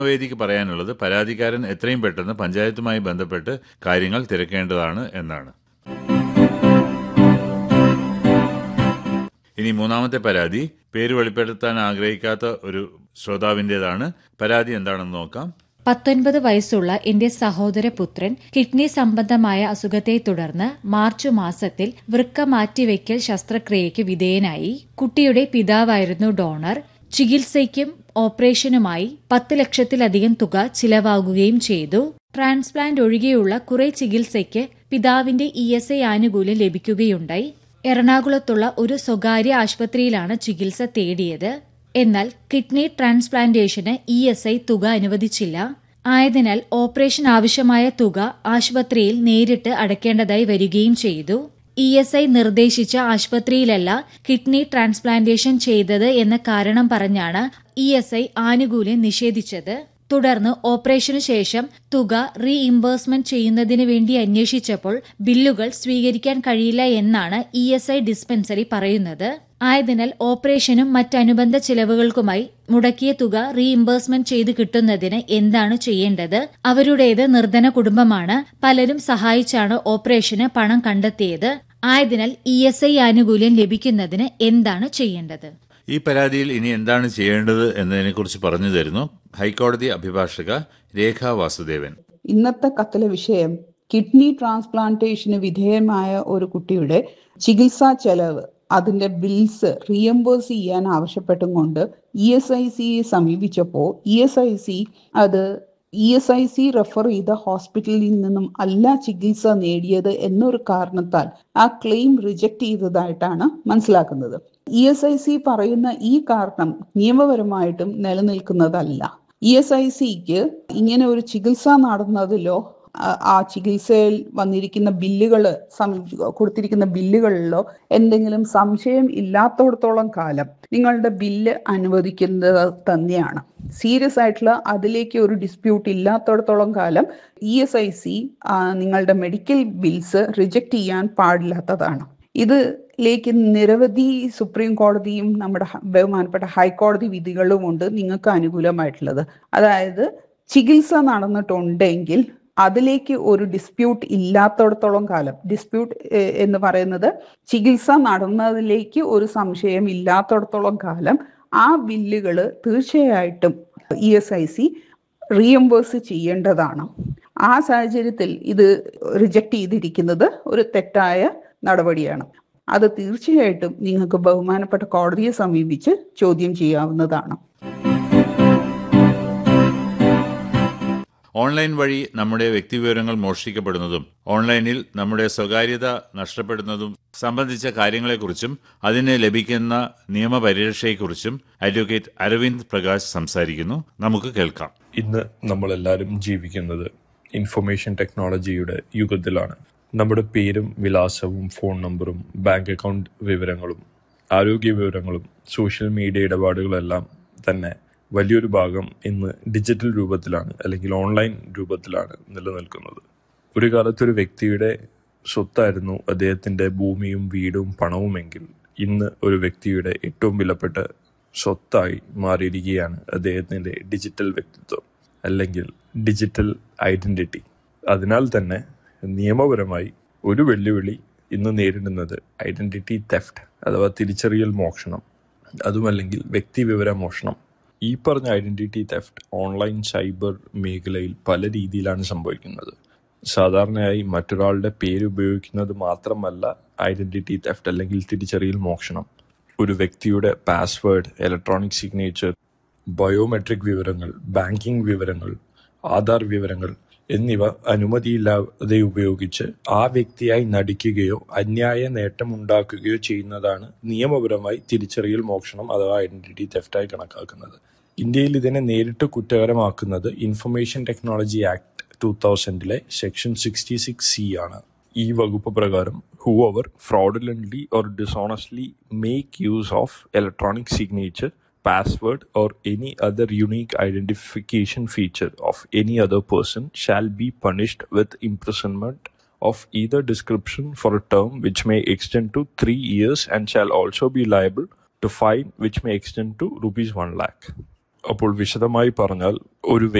വേദിക്ക് പറയാനുള്ളത് പരാതിക്കാരൻ എത്രയും പെട്ടെന്ന് പഞ്ചായത്തുമായി ബന്ധപ്പെട്ട് കാര്യങ്ങൾ തിരക്കേണ്ടതാണ് എന്നാണ് ഇനി മൂന്നാമത്തെ പരാതി പേര് വെളിപ്പെടുത്താൻ ആഗ്രഹിക്കാത്ത ഒരു ശ്രോതാവിൻ്റെതാണ് പരാതി എന്താണെന്ന് നോക്കാം പത്തൊൻപത് വയസ്സുള്ള എന്റെ സഹോദരപുത്രൻ കിഡ്നി സംബന്ധമായ അസുഖത്തെ തുടർന്ന് മാർച്ച് മാസത്തിൽ വൃക്ക മാറ്റിവെക്കൽ ശസ്ത്രക്രിയയ്ക്ക് വിധേയനായി കുട്ടിയുടെ പിതാവായിരുന്നു ഡോണർ ചികിത്സയ്ക്കും ഓപ്പറേഷനുമായി പത്ത് ലക്ഷത്തിലധികം തുക ചിലവാകുകയും ചെയ്തു ട്രാൻസ്പ്ലാന്റ് ഒഴികെയുള്ള കുറെ ചികിത്സയ്ക്ക് പിതാവിന്റെ ഇ എസ് ഐ ആനുകൂല്യം ലഭിക്കുകയുണ്ടായി എറണാകുളത്തുള്ള ഒരു സ്വകാര്യ ആശുപത്രിയിലാണ് ചികിത്സ തേടിയത് എന്നാൽ കിഡ്നി ട്രാൻസ്പ്ലാന്റേഷന് ഇ എസ് ഐ തുക അനുവദിച്ചില്ല ആയതിനാൽ ഓപ്പറേഷൻ ആവശ്യമായ തുക ആശുപത്രിയിൽ നേരിട്ട് അടയ്ക്കേണ്ടതായി വരികയും ചെയ്തു ഇ എസ് ഐ നിർദ്ദേശിച്ച ആശുപത്രിയിലല്ല കിഡ്നി ട്രാൻസ്പ്ലാന്റേഷൻ ചെയ്തത് എന്ന കാരണം പറഞ്ഞാണ് ഇ എസ് ഐ ആനുകൂല്യം നിഷേധിച്ചത് തുടർന്ന് ഓപ്പറേഷനു ശേഷം തുക റീഇംബേഴ്സ്മെന്റ് ചെയ്യുന്നതിന് വേണ്ടി അന്വേഷിച്ചപ്പോൾ ബില്ലുകൾ സ്വീകരിക്കാൻ കഴിയില്ല എന്നാണ് ഇ എസ് ഐ ഡിസ്പെൻസറി പറയുന്നത് ആയതിനാൽ ഓപ്പറേഷനും മറ്റനുബന്ധ ചിലവുകൾക്കുമായി മുടക്കിയ തുക റീഇംബേഴ്സ്മെന്റ് ചെയ്ത് കിട്ടുന്നതിന് എന്താണ് ചെയ്യേണ്ടത് അവരുടേത് നിർധന കുടുംബമാണ് പലരും സഹായിച്ചാണ് ഓപ്പറേഷന് പണം കണ്ടെത്തിയത് ആയതിനാൽ ഇ എസ് ഐ ആനുകൂല്യം ലഭിക്കുന്നതിന് എന്താണ് ചെയ്യേണ്ടത് ഈ പരാതിയിൽ ഇനി എന്താണ് ചെയ്യേണ്ടത് എന്നതിനെക്കുറിച്ച് പറഞ്ഞു തരുന്നു ഹൈക്കോടതി അഭിഭാഷക രേഖ വാസുദേവൻ ഇന്നത്തെ കത്തിലെ വിഷയം കിഡ്നി ട്രാൻസ്പ്ലാന്റേഷന് വിധേയമായ ഒരു കുട്ടിയുടെ ചികിത്സാ ചെലവ് അതിന്റെ ബിൽസ് റീഎംബേഴ്സ് ചെയ്യാൻ ആവശ്യപ്പെട്ടും കൊണ്ട് ഇ എസ് ഐ സിയെ സമീപിച്ചപ്പോൾ ഇ എസ് ഐ സി അത് E S I C refer ചെയ്ത ഹോസ്പിറ്റലിൽ നിന്നും അല്ല ചികിത്സ നേടിയത് എന്നൊരു കാരണത്താൽ ആ ക്ലെയിം റിജക്ട് ചെയ്തതായിട്ടാണ് മനസ്സിലാക്കുന്നത് ഇ എസ് ഐ സി പറയുന്ന ഈ കാരണം നിയമപരമായിട്ടും നിലനിൽക്കുന്നതല്ല ഇ എസ് ഐ സിക്ക് ഇങ്ങനെ ഒരു ചികിത്സ നടന്നതിലോ ആ ചികിത്സയിൽ വന്നിരിക്കുന്ന ബില്ലുകൾ കൊടുത്തിരിക്കുന്ന ബില്ലുകളിലോ എന്തെങ്കിലും സംശയം ഇല്ലാത്തടത്തോളം കാലം നിങ്ങളുടെ ബില്ല് അനുവദിക്കുന്നത് തന്നെയാണ് സീരിയസ് ആയിട്ടുള്ള അതിലേക്ക് ഒരു ഡിസ്പ്യൂട്ട് ഇല്ലാത്തടത്തോളം കാലം ഇ എസ് ഐ സി നിങ്ങളുടെ മെഡിക്കൽ ബിൽസ് റിജക്റ്റ് ചെയ്യാൻ പാടില്ലാത്തതാണ് ഇതിലേക്ക് നിരവധി സുപ്രീം കോടതിയും നമ്മുടെ ബഹുമാനപ്പെട്ട ഹൈക്കോടതി വിധികളുമുണ്ട് നിങ്ങൾക്ക് അനുകൂലമായിട്ടുള്ളത് അതായത് ചികിത്സ നടന്നിട്ടുണ്ടെങ്കിൽ അതിലേക്ക് ഒരു ഡിസ്പ്യൂട്ട് ഇല്ലാത്തടത്തോളം കാലം ഡിസ്പ്യൂട്ട് എന്ന് പറയുന്നത് ചികിത്സ നടന്നതിലേക്ക് ഒരു സംശയം ഇല്ലാത്തടത്തോളം കാലം ആ ബില്ലുകൾ തീർച്ചയായിട്ടും E S I C reimburse ചെയ്യേണ്ടതാണ് ആ സാഹചര്യത്തിൽ ഇത് റിജക്റ്റ് ചെയ്തിരിക്കുന്നത് ഒരു തെറ്റായ നടപടിയാണ് അത് തീർച്ചയായിട്ടും നിങ്ങൾക്ക് ബഹുമാനപ്പെട്ട കോടതിയെ സമീപിച്ച് ചോദ്യം ചെയ്യാവുന്നതാണ് ഓൺലൈൻ വഴി നമ്മുടെ വ്യക്തിവിവരങ്ങൾ മോഷ്ടിക്കപ്പെടുന്നതും ഓൺലൈനിൽ നമ്മുടെ സ്വകാര്യത നഷ്ടപ്പെടുന്നതും സംബന്ധിച്ച കാര്യങ്ങളെക്കുറിച്ചും അതിന് ലഭിക്കുന്ന നിയമപരിരക്ഷയെക്കുറിച്ചും അഡ്വക്കേറ്റ് അരവിന്ദ് പ്രകാശ് സംസാരിക്കുന്നു നമുക്ക് കേൾക്കാം ഇന്ന് നമ്മളെല്ലാവരും ജീവിക്കുന്നത് ഇൻഫർമേഷൻ ടെക്നോളജിയുടെ യുഗത്തിലാണ് നമ്മുടെ പേരും വിലാസവും ഫോൺ നമ്പറും ബാങ്ക് അക്കൗണ്ട് വിവരങ്ങളും ആരോഗ്യ വിവരങ്ങളും സോഷ്യൽ മീഡിയ ഇടപാടുകളെല്ലാം തന്നെ വലിയൊരു ഭാഗം ഇന്ന് ഡിജിറ്റൽ രൂപത്തിലാണ് അല്ലെങ്കിൽ ഓൺലൈൻ രൂപത്തിലാണ് നിലനിൽക്കുന്നത് ഒരു കാലത്ത് ഒരു വ്യക്തിയുടെ സ്വത്തായിരുന്നു അദ്ദേഹത്തിൻ്റെ ഭൂമിയും വീടും പണവുമെങ്കിൽ ഇന്ന് ഒരു വ്യക്തിയുടെ ഏറ്റവും വിലപ്പെട്ട സ്വത്തായി മാറിയിരിക്കുകയാണ് അദ്ദേഹത്തിൻ്റെ ഡിജിറ്റൽ വ്യക്തിത്വം അല്ലെങ്കിൽ ഡിജിറ്റൽ ഐഡൻറ്റിറ്റി അതിനാൽ തന്നെ നിയമപരമായി ഒരു വെല്ലുവിളി ഇന്ന് നേരിടുന്നത് ഐഡൻറ്റിറ്റി തെഫ്റ്റ് അഥവാ തിരിച്ചറിയൽ മോഷണം അതുമല്ലെങ്കിൽ വ്യക്തിവിവര മോഷണം ഈ പറഞ്ഞ ഐഡന്റിറ്റി തെഫ്റ്റ് ഓൺലൈൻ സൈബർ മേഖലയിൽ പല രീതിയിലാണ് സംഭവിക്കുന്നത് സാധാരണയായി മറ്റൊരാളുടെ പേര് ഉപയോഗിക്കുന്നത് മാത്രമല്ല ഐഡന്റിറ്റി തെഫ്റ്റ് അല്ലെങ്കിൽ തിരിച്ചറിയൽ മോഷണം ഒരു വ്യക്തിയുടെ പാസ്വേഡ് ഇലക്ട്രോണിക് സിഗ്നേച്ചർ ബയോമെട്രിക് വിവരങ്ങൾ ബാങ്കിംഗ് വിവരങ്ങൾ ആധാർ വിവരങ്ങൾ എന്നിവ അനുമതിയില്ലാതെ ഉപയോഗിച്ച് ആ വ്യക്തിയായി നടിക്കുകയോ അന്യായ നേട്ടമുണ്ടാക്കുകയോ ചെയ്യുന്നതാണ് നിയമപരമായി തിരിച്ചറിയൽ മോഷണം അഥവാ ഐഡന്റിറ്റി തെഫ്റ്റായി കണക്കാക്കുന്നത് ഇന്ത്യയിൽ ഇതിനെ നേരിട്ട് കുറ്റകരമാക്കുന്നത് ഇൻഫർമേഷൻ ടെക്നോളജി ആക്ട് ടൂ തൗസൻഡിലെ സെക്ഷൻ സിക്സ്റ്റി സിക്സ് സി ആണ് ഈ വകുപ്പ് പ്രകാരം whoever fraudulently or dishonestly make use of electronic signature password or any other unique identification feature of any other person shall be punished with imprisonment of either description for a term which may extend to three years and shall also be liable to fine which may extend to rupees 1 lakh. അപ്പോൾ വിശദമായി പറഞ്ഞാൽ ഒരു